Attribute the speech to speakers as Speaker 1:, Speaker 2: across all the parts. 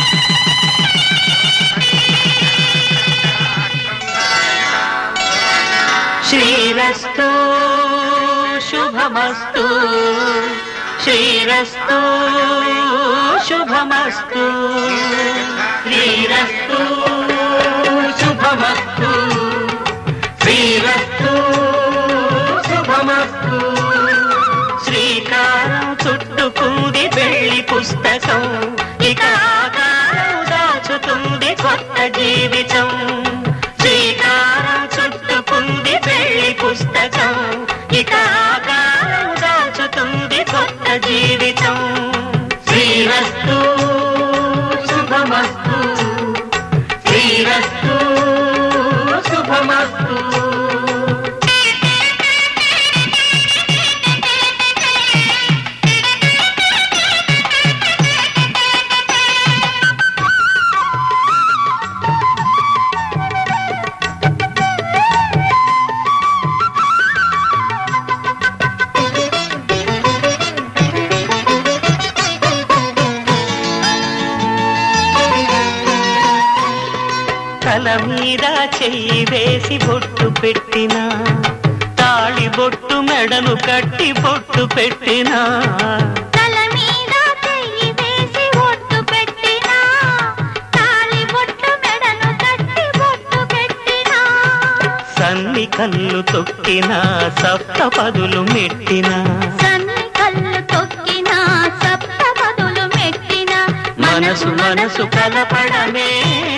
Speaker 1: శ్రీరస్తు శుభమస్తు శ్రీరస్తు శుభమస్తు శ్రీరస్తు శుభమస్తు శ్రీరస్తు శుభమస్తు శ్రీకారం చుట్టుకుంది వెళ్ళి పుస్తకం ఇక ఆకారం దాచుతుంది కొత్త జీవితం శ్రీకారం చుట్టుకుంది వెళ్ళి పుస్తకం ఇక ఆకారం దాచుతుంది కొత్త జీవితం శ్రీరస్తు శుభమస్తు శ్రీరస్తు శుభమస్తు తల మీద చెయ్యి వేసి బొట్టు పెట్టిన తాళి బొట్టు మెడను కట్టి బొట్టు పెట్టిన
Speaker 2: తల మీద చెయ్యి వేసి ఒట్టు పెట్టినా తాళి బొట్టు మెడను కట్టి బొట్టు పెట్టినా
Speaker 1: సన్ని కళ్ళు తొక్కిన సప్త పదులు మెట్టిన
Speaker 2: సన్ని కళ్ళు తొక్కినా సప్త పదులు మెట్టినా
Speaker 1: మనసు మనసు కలపడమే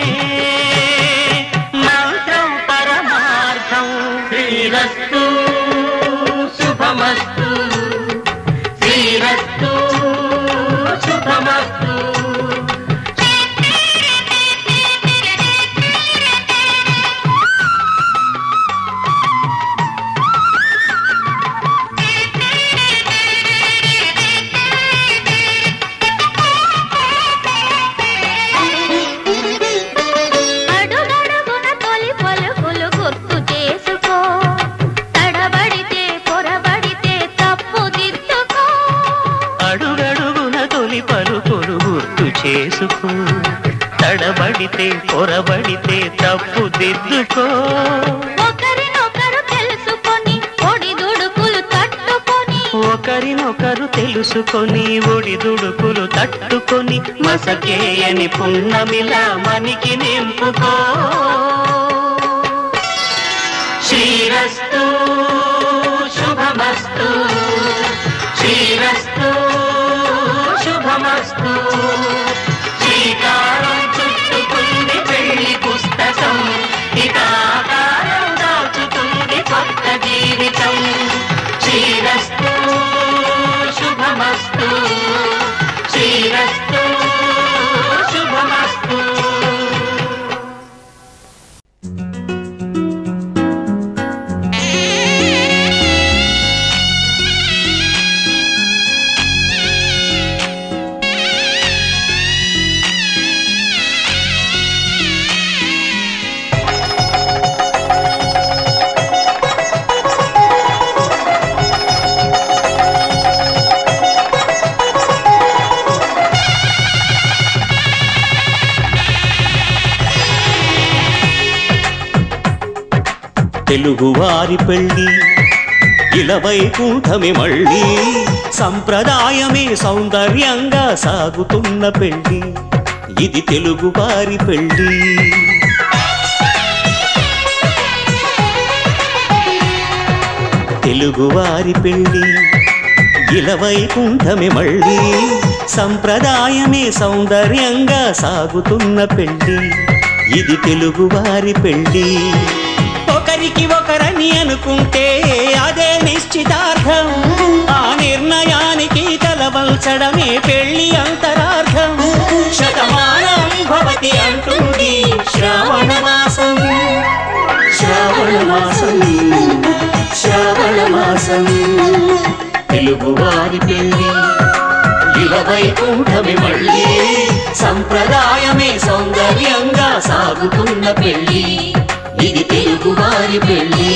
Speaker 1: మంత్రం పరమార్థం శ్రీరస్తు శుభమస్తు శ్రీరస్తు శుభమస్తు
Speaker 2: అడుగడుగున తొలి పలుకులు గుర్తు చేసుకో తడబడితే పొరబడితే తప్పు దిద్దుకో
Speaker 1: అడుగడుగున తొలి పలుకులు గుర్తు చేసుకో తడబడితే పొరబడితే తప్పు దిద్దుకో
Speaker 2: ఒకరినొకరు తెలుసుకొని ఒడి దుడుకులు తట్టుకొని
Speaker 1: ఒకరినొకరు తెలుసుకొని ఒడిదుడుకులు తట్టుకొని మసకేయని పున్నమిలా మనికి నింపుకో శ్రీరస్తు శుభమస్తు శ్రీరస్తు శుభమస్తు శ్రీకారం చుట్టుకుంది పెళ్లి పుస్తకం ఇక ఆకారం దాచుతుంది కొత్త జీవితం శ్రీరస్తు శుభమస్తు శ్రీరస్తు శుభమస్తు
Speaker 3: తెలుగువారి పెళ్ళి ఇలవైకుంఠమి మళ్ళీ సంప్రదాయమే సౌందర్యంగా సాగుతున్న పెళ్ళి ఇది తెలుగువారి పెళ్ళి తెలుగువారి పెళ్ళి ఇలవైకుంఠమి మళ్ళీ సంప్రదాయమే సౌందర్యంగా సాగుతున్న పెళ్ళి ఇది తెలుగువారి పెళ్ళి ఒకరికి ఒకరని అనుకుంటే అదే నిశ్చితార్థం ఆ నిర్ణయానికి తలవల్చడమే పెళ్లి అంతరార్థం శతమానం భవతి అంటుంది శ్రావణ మాసం శ్రావణ మాసం శ్రావణ మాసం తెలుగువారి పెళ్లి ఇలవైకుంఠమి మళ్ళీ సంప్రదాయమే సౌందర్యంగా సాగుతున్న పెళ్లి ఇది తెలుగువారి పెళ్లి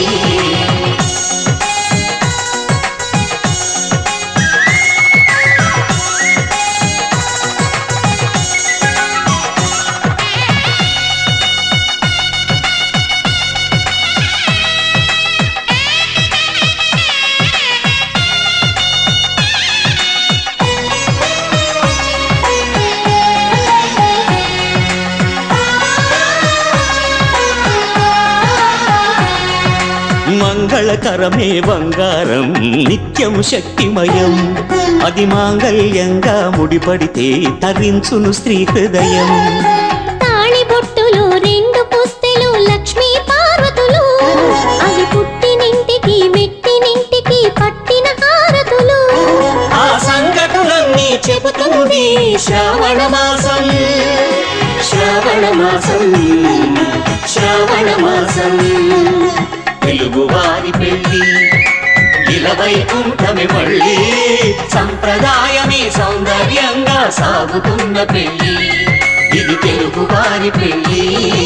Speaker 3: మంగళకరమే బంగారం నిత్యం శక్తిమయం అది మాంగళ్యంగా ముడిపడితే తరించును స్త్రీ హృదయం
Speaker 2: తాళి బొట్టులు రెండు పుస్తెలు లక్ష్మీ పార్వతులు అవి పుట్టినింటికి మెట్టినింటికి పట్టిన హారతులు
Speaker 3: ఆ సంఘటనలన్నీ చెబుతుంది శ్రావణ మాసం శ్రావణ మాసం శ్రావణ మాసం తెలుగువారి పెళ్ళి ఇలవైకుంఠమి మళ్ళీ సంప్రదాయమే సౌందర్యంగా సాగుతున్న పెళ్ళి ఇది తెలుగువారి పెళ్ళి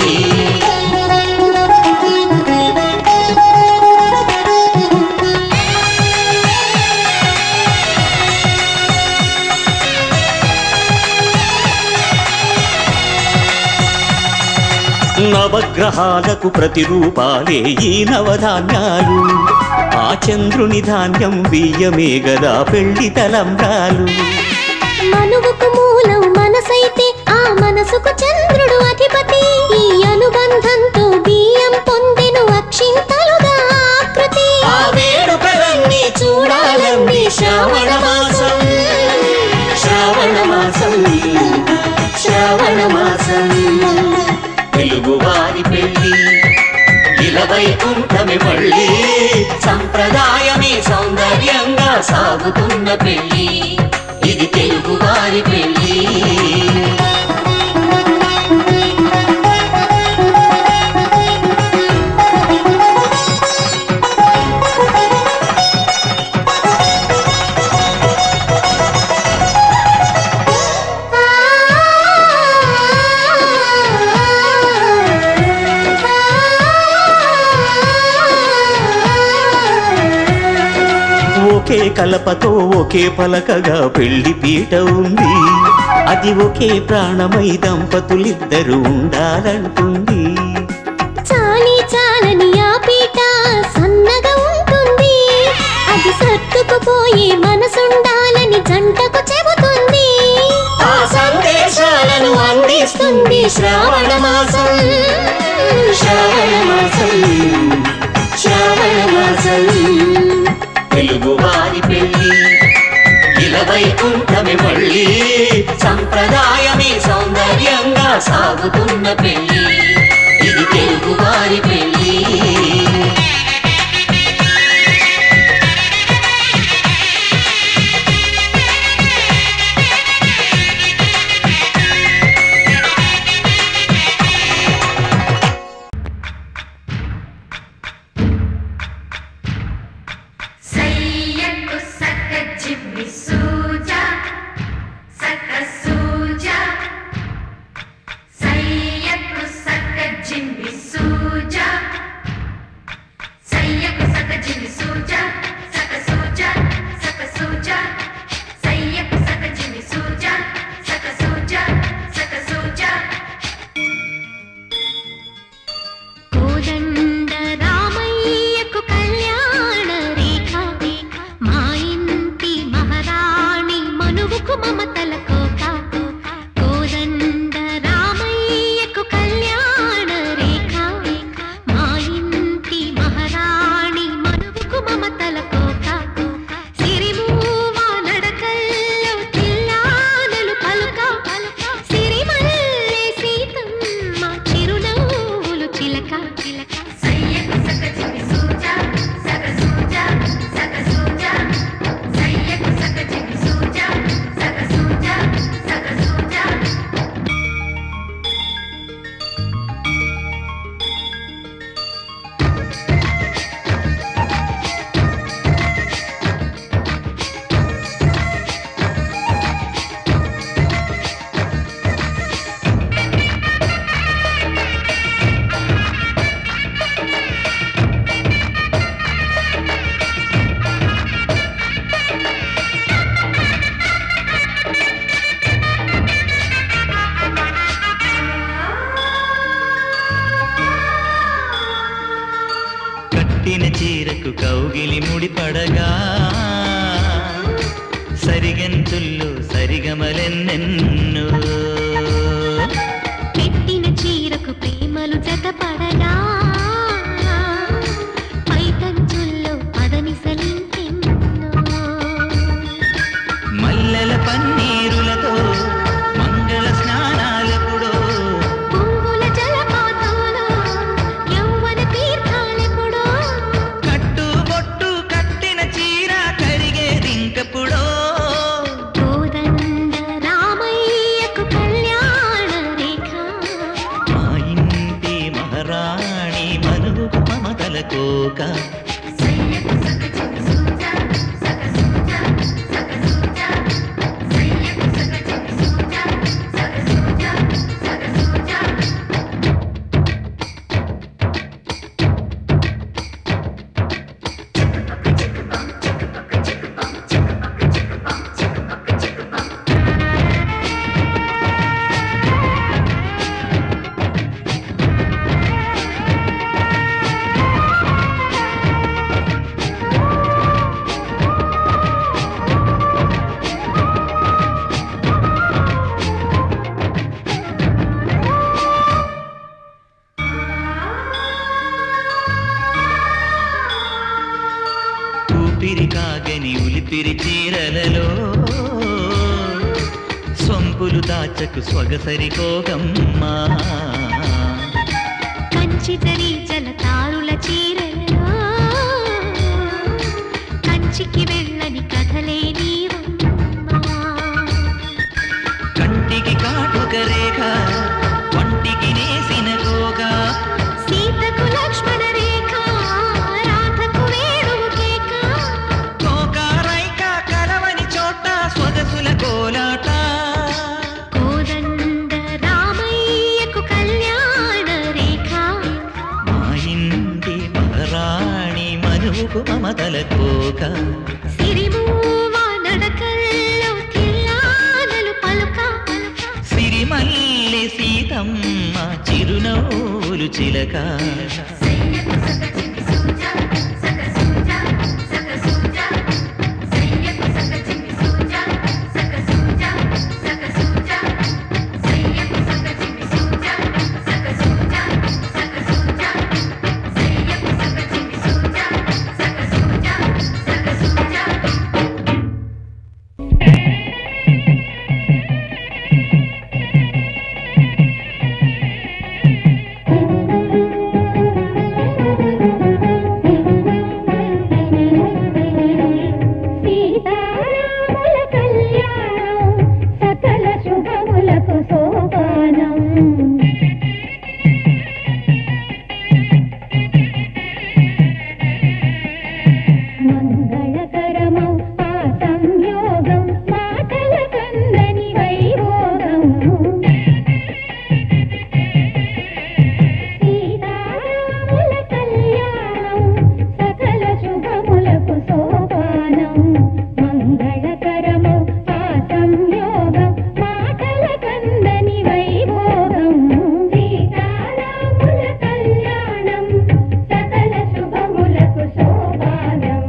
Speaker 3: నవగ్రహాలకు ప్రతిరూపాలే ఈ నవధాన్యాలు ఆ చంద్రుని ధాన్యం బియ్యమే గదా పెళ్లి తలంబ్రాలు
Speaker 2: మనువుకు మూలం మనసైతే ఆ మనసుకు చంద్రుడు అధిపతి ఈ అనుబంధంతో బియ్యం పొందెను అక్షింతలుగా ఆకృతి
Speaker 3: ఆ వేడుకలన్నీ చూడాలన్నీ శ్రావణ మాసం శ్రావణ మాసం శ్రావణ మాసం తెలుగువారి పెళ్ళి ఇలవైకుంఠమి మళ్ళీ సంప్రదాయమే సౌందర్యంగా సాగుతున్న పెళ్ళి ఇది తెలుగువారి పెళ్ళి ఒకే కలపతో ఒకే పలకగా పెళ్లి పీట ఉంది అది ఒకే ప్రాణమై దంపతులిద్దరు ఉండాలంటుంది
Speaker 2: చాలి చాలని ఆ పీట సన్నగా ఉంటుంది అది సర్దుకుపోయే మనసుండాలని జంటకు చెబుతుంది
Speaker 3: ఆ సందేశాలను అందిస్తుంది శ్రావణ మాసం శ్రావణ మాసం శ్రావణ మాసం తెలుగువారి పెళ్ళి ఇలవైకుంఠమి మళ్ళీ సంప్రదాయమే సౌందర్యంగా సాగుతున్న పెళ్ళి ఇది తెలుగువారి పెళ్ళి
Speaker 4: సయ్యకు సక్క జిమ్మి సూజా సక్క సూజా సయ్యకు సక్క జిమ్మి సూజా సయ్యకు సక్క జిమ్మి సూజా సక్క సూజా సక్క సూజా సయ్యకు సక్క జిమ్మి సూజా సక్క సూజా సక్క సూజా
Speaker 2: కోదండ రామయ్యకు కళ్యాణ రేఖ మా ఇంటి మహారాణి మనువుకు మమతల కోక కోదండ రామయ్యకు కళ్యాణ రేఖ మా ఇంటి మహారాణి మనువుకు మమతల కోక సిరిమూవ నడకల్లో చిల్లానలు పలుక సిరిమల్లె సీతమ్మ చిరునవ్వులు చిలక చిలక
Speaker 4: సయ్యకు సక జిమ్మి సూజా సక సూజా సక సూజా సయ్యకు సక జిమ్మి సూజా సక సూజా సక సూజా
Speaker 5: కట్టిన చీరకు కౌగిలి ముడిపడగా సరిగెంతుల్లో సరిగమలెన్నెన్నో
Speaker 2: పెట్టిన చీరకు ప్రేమలు జతపడగా పైకంచుల్లో
Speaker 5: మచ్చకు స్వగసరి కోగమ్మా
Speaker 2: కంచి జరి జలతారుల చీరలో కంచికి వెళ్ళని కథలే నీవమ్మా
Speaker 5: కంటికి కాటుక రేఖ వంటికి నేసిన గోగా
Speaker 2: సీతకు లక్ష్మణ రేఖ రాధకు వేణువు కేక
Speaker 5: కోకారైక కలవని చోట స్వగసుల కోలాట
Speaker 2: కోదండ రామయ్యకు కళ్యాణ రేఖ
Speaker 5: మా ఇంటి మహారాణి మనువుకు మమతల కోక
Speaker 2: సిరిమూవ నడకల్లో తిల్లానలు పలుక
Speaker 5: సిరిమల్లె సీతమ్మ చిరునవ్వులు చిలక
Speaker 4: సయ్యకు సగ చిమి సూజా సగ సూజా సగ సూజా సయ్యకు సగ చిమి సూజా సగ సూజా సగ సూజా సయ్యకు సగ చిమి సూజా సగ సూజా సగ సూజా సయ్యకు సగ చిమి సూజా సగ సూజా సగ సూజా
Speaker 6: సీతారాముల కళ్యాణం సకల శుభములకు సోపానం మంగళకరమం ఆ సంయోగం మాటల కందని వైభోగం సీతారాముల కళ్యాణం సకల శుభములకు సోపానం మంగళకరము ఆ సంయోగం మాటల కందని వైభోగం సీతారాముల కళ్యాణం సకల శుభములకు సోపానం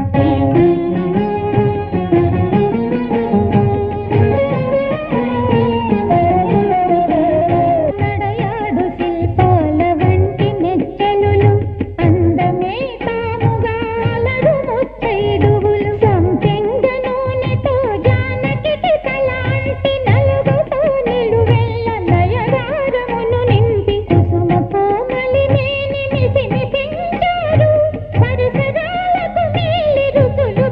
Speaker 6: నడయాడు శిల్పాల వంటి నెచ్చలులు అందమే తాముగా అలరు ముత్తైదువులు సంపెంగ నూనెతో జానకికి తలాంటి నలుగుతో నిలువెల్ల నయగారమును నింపి కుసుమ కోమలిని నిమిసిమి పెంచారు సరసరాలకు మేలి రుచులు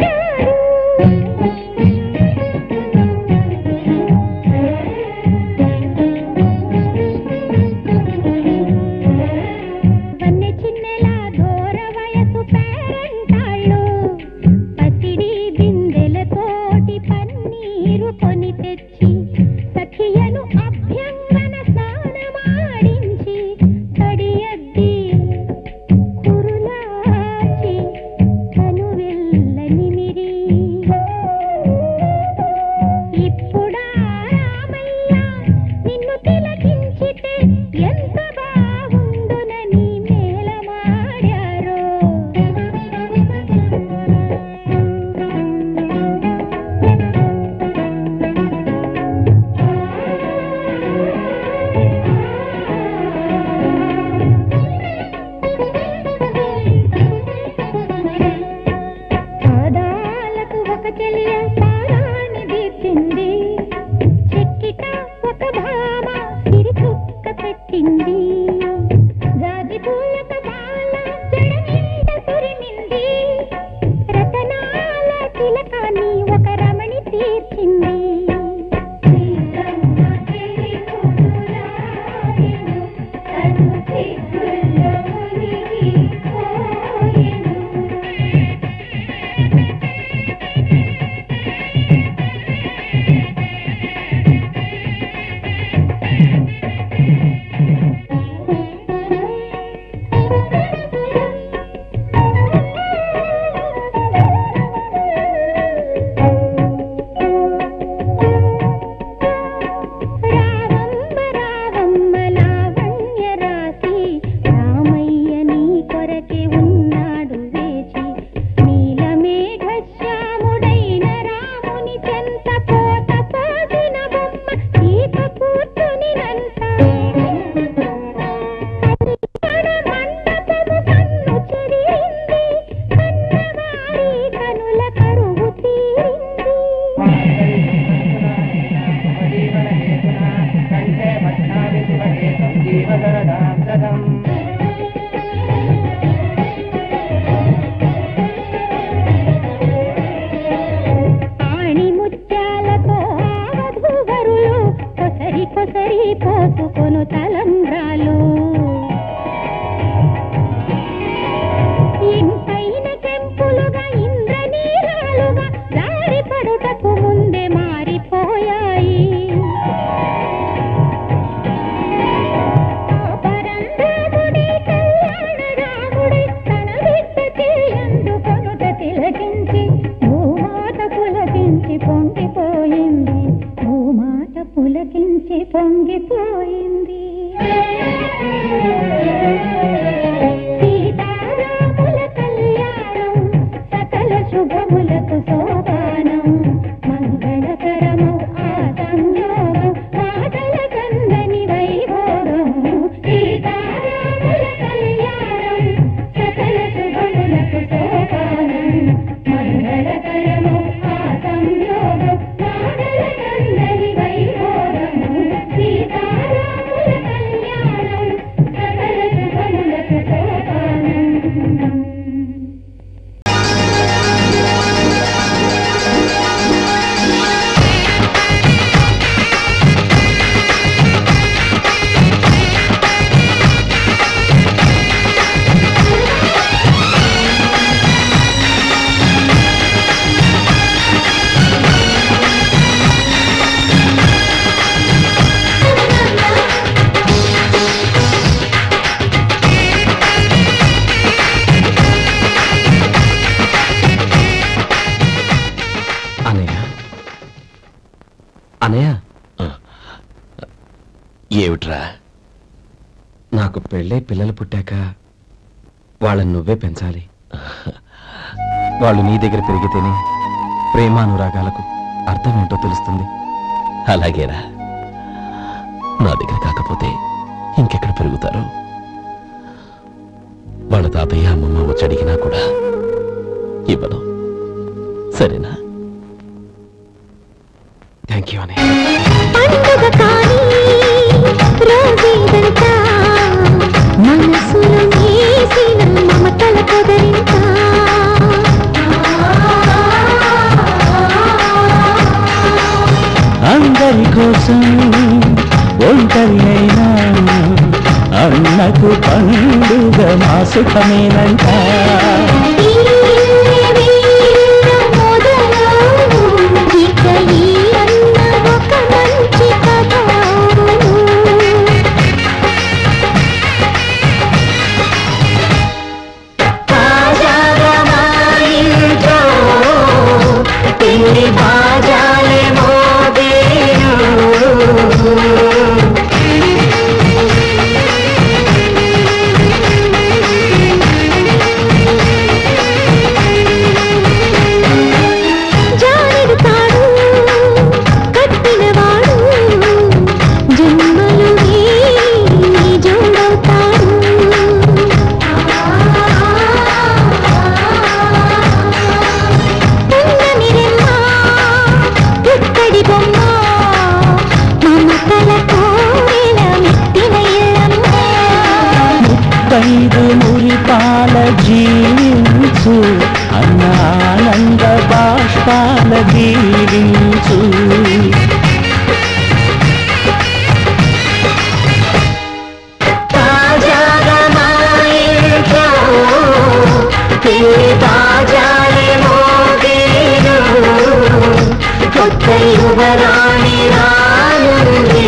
Speaker 6: వన్నె చిన్నెలా ఘోర వయసు పేరంటాళ్ళు పసిడి బిందెలతోటి పన్నీరు కొని తెచ్చి సఖియను అభ్యంగన స్నానమాడించి తడియద్ది కురులాచి కనువెల్ల నిమిరి ఇప్పుడా రామయ్య నిన్ను తిలకించితే ఎంత బాగుండునని మేలమాడారో పాదాలకు ఒక చెలియ పారాణి దీపింది చెక్కిట ఒక భామ సిరి చుక్క పెట్టింది జాజి పూలక బాల జడ నిండ సురిమింది రతనాల తిలకాన్ని ఒక రమణి తీర్చింది సీతమ్మ చెలి పువ్వులాయెను, తను సిగ్గుల్లో మునిగిపోయెను. కళ్యాణం ఆణి ముత్యాలతో వధూవరులు కొసరి కొసరి పోసుకొను తలంబ్రాలు ఇంపైన కెంపులుగా ఇంద్రనీరాలుగా జారి పడుటకు ముందే మారిపోయాయి పరంధాముడి కళ్యాణ రాముడి తన బిడ్డకి అందుకొనుట తిలకించి భూమాత పులకించి పొంగిపోయింది భూమాత పులకించి పొంగిపోయింది సీతారాముల కళ్యాణం సకల శుభములకు సోపానం మంగళకరము ఆ సంయోగం మాటల కందని వైభోగం సీతారాముల కళ్యాణం సకల శుభములకు సోపానం మంగళకరము ఆ సంయోగం మాటల కందని వైభోగం సీతారాముల కళ్యాణం సకల శుభములకు సోపానం
Speaker 7: అనయ్య అనయ్య
Speaker 8: ఏమిట్రా
Speaker 7: నాకు పెళ్ళై పిల్లలు పుట్టాక వాళ్ళని నువ్వే పెంచాలి వాళ్ళు నీ దగ్గర పెరిగితేనే ప్రేమానురాగాలకు అర్థం ఏంటో తెలుస్తుంది
Speaker 8: అలాగేరా నా దగ్గర కాకపోతే ఇంకెక్కడ పెరుగుతారు వాళ్ళ తాతయ్య అమ్మమ్మ వచ్చి అడిగినా కూడా ఇవ్వను సరేనా
Speaker 7: థ్యాంక్ యూ అనయ్య
Speaker 2: పండుగ కానీ రోజేదంతా మనసులో వేసిన మమతల పొదరింత
Speaker 5: అందరి కోసం ఒంటరి అయినా అన్నకు పండుగ మా సుఖమేనంట
Speaker 2: ఇక ఈ అన్న ఒక మంచి కథ జానడు తాడు కట్టినవాడు జన్మలు నీ జోడవుతాడు పున్నమిరెమ్మ, పుత్తడి బొమ్మ మమతల కోవెల మెట్టిన ఇల్లమ్మ
Speaker 5: ముప్పైదు మురిపాల జీవించు అన్న ఆనంద బాష్పాల దీవించు
Speaker 3: కొత్త యువరాణి రానుంది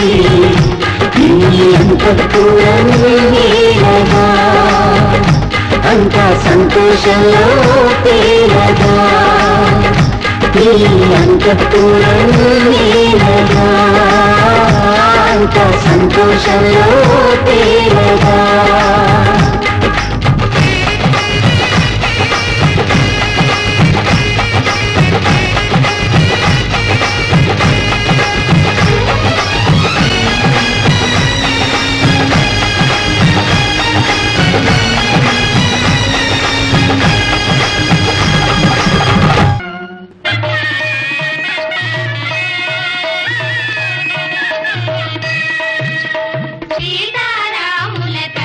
Speaker 3: ఈ అంతఃపురమేలగా అంత సంతోషంలో తేలగా ఈ అంతఃపురమేలగా అంత సంతోషంలో తేలగా
Speaker 2: సీతారాముల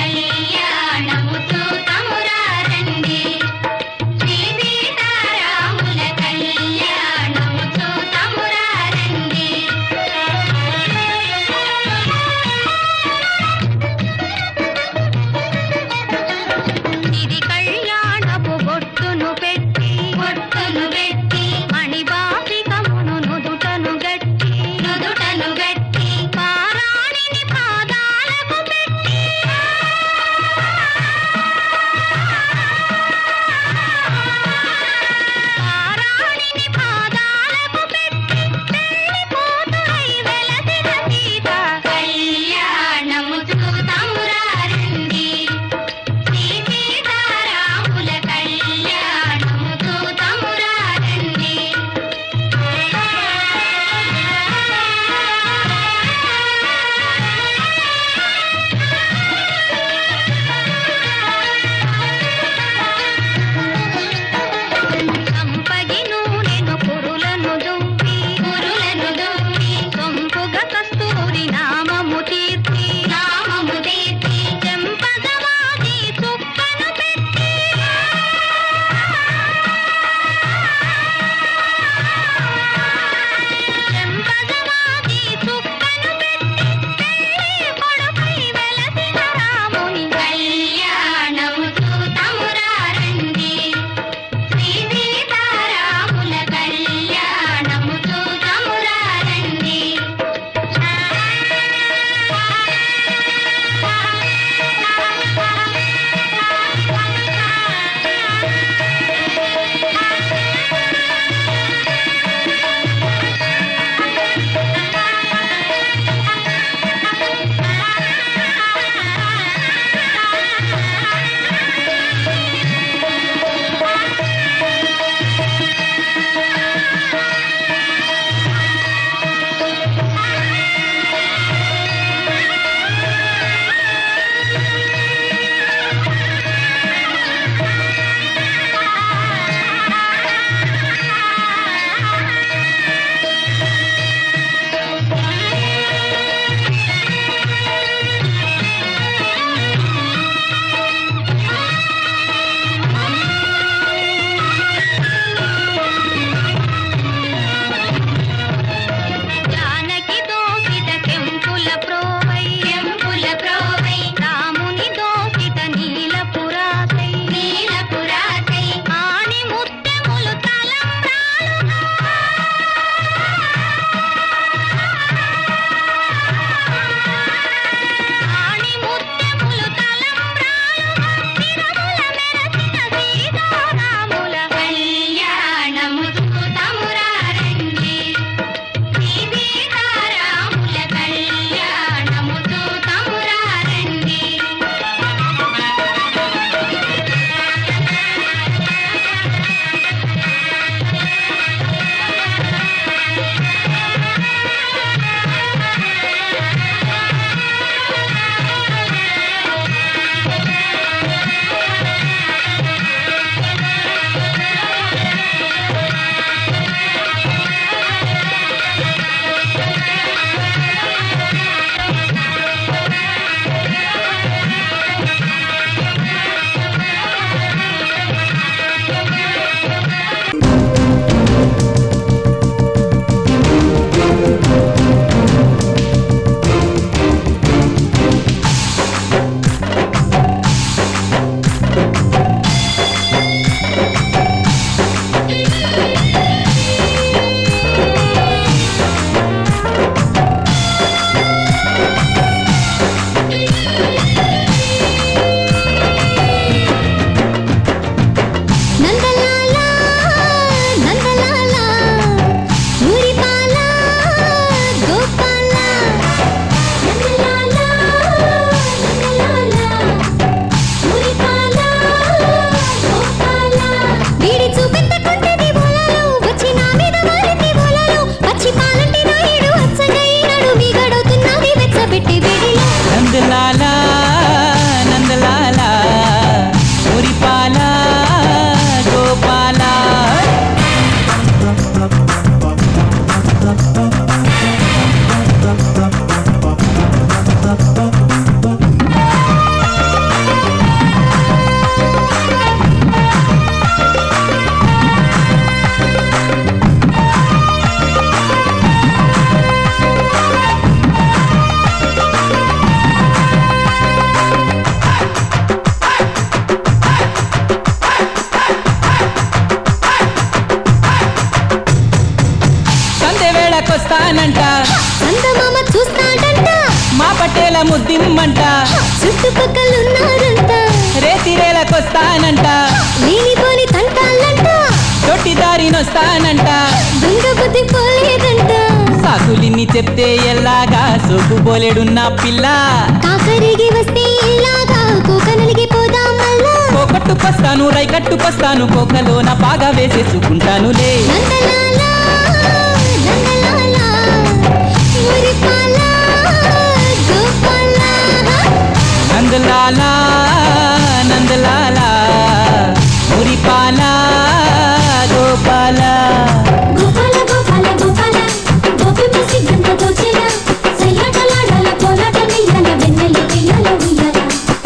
Speaker 5: ముద్దిమ్మంట
Speaker 6: చుట్టుపక్కలున్నారంట
Speaker 5: రేతిరేలకొస్తానంట
Speaker 6: లేనిపోని తంటాలంట
Speaker 5: తొట్టి దారినొస్తానంట
Speaker 6: దొంగ బుద్ధి పోలేదంట
Speaker 5: సాకులిన్ని చెప్తే ఎల్లాగా సోకుపోలేడున్న పిల్ల
Speaker 6: కాకరిగి వస్తే ఇలాగా కోక నలిగిపోదాం మళ్ళా
Speaker 5: కోకట్టుకొస్తాను రైకట్టుకొస్తాను కోకలోన బాగా వేసేసుకుంటానులే
Speaker 6: నందలాల నందలాల మురిపాల గోపాల
Speaker 5: నందలాలా నందలాలా మురిపాల గోపాల
Speaker 6: గోపాల గోపాల గోపాల గోపి ముసి గంట దోచెల సయ్యాటలాడాల కోలాట నియ్యాల వెన్నెల వెయ్యాల ఉయ్యాల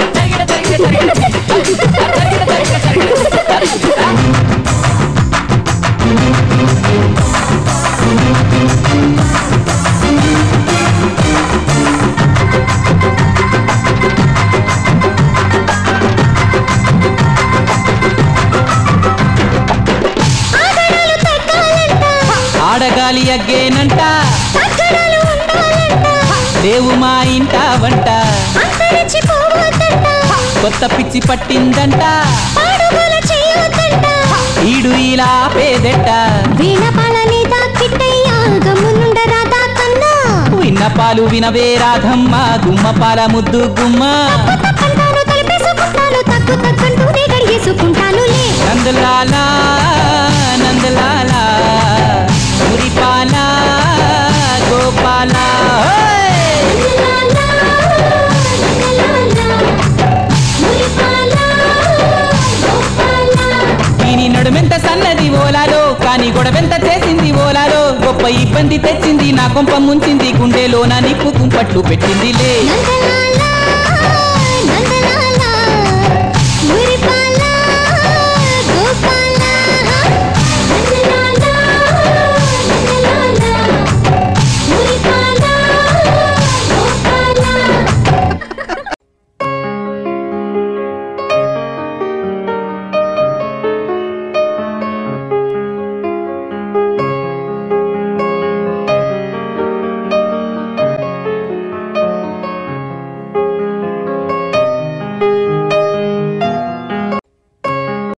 Speaker 6: ఆగడాలు తగ్గాలంట
Speaker 5: ఆడగాలి అగ్గేనంట
Speaker 6: తగ్గడాలు ఉండాలంట
Speaker 5: దేవు మా ఇంట వంట
Speaker 6: అంతరించిపోవద్దంట
Speaker 5: కొత్త పిచ్చి పట్టిందంట
Speaker 6: పాడుగోల చేయొద్దంట
Speaker 5: ఈడు ఇలా పేదెట్ట
Speaker 6: వీణ పాలని దాక్కిట్టయ్యా గమ్మునుండ రాధా కన్నా
Speaker 5: విన్న పాలు వినవే రాధమ్మ గుమ్మ పాల ముద్దు గుమ్మ
Speaker 6: తప్పంటాను తలిపేసుకుంటాను తక్కు తగ్గంటూనే గడిగేసుకుంటానులే
Speaker 5: నందలాలా నందలాలా మురిపాల గోపాల ఓయ్! దీని నడుమెంత సన్నది ఓలాలో కాని గొడవెంత చేసింది ఓలాలో గొప్ప ఇబ్బంది తెచ్చింది నా కొంప ముంచింది గుండెలో నా నిప్పు కుంపట్లు పెట్టిందిలే
Speaker 6: నందలా